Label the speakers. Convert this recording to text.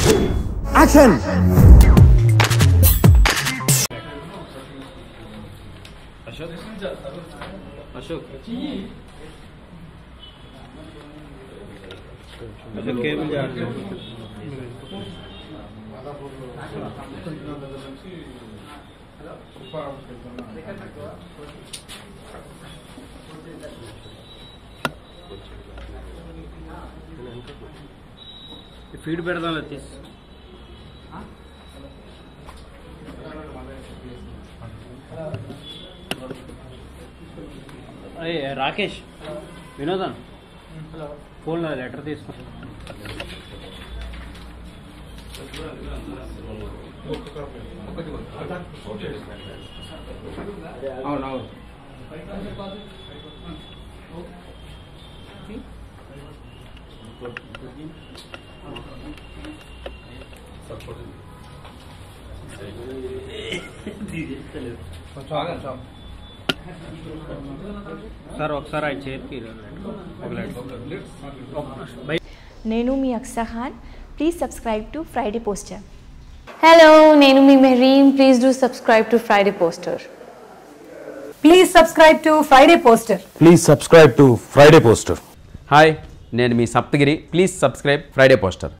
Speaker 1: action
Speaker 2: Ashok Ashok cable జాగ్రత్త feed పెడదాం తీసి అయ్యే రాకేష్ వినోదన్ ఫోన్లో లెటర్ తీసుకో అవునవును సార్ ఒకసారి ఆ చేతికి ఒక లెటర్ బై
Speaker 3: నేను మీ Aqsa Khan please subscribe to Friday poster
Speaker 4: Hello, నేను మీ Mehreen please do subscribe to Friday poster
Speaker 5: please subscribe to Friday poster
Speaker 1: please subscribe to Friday poster
Speaker 6: hi నేను మీ Saptagiri please subscribe Friday poster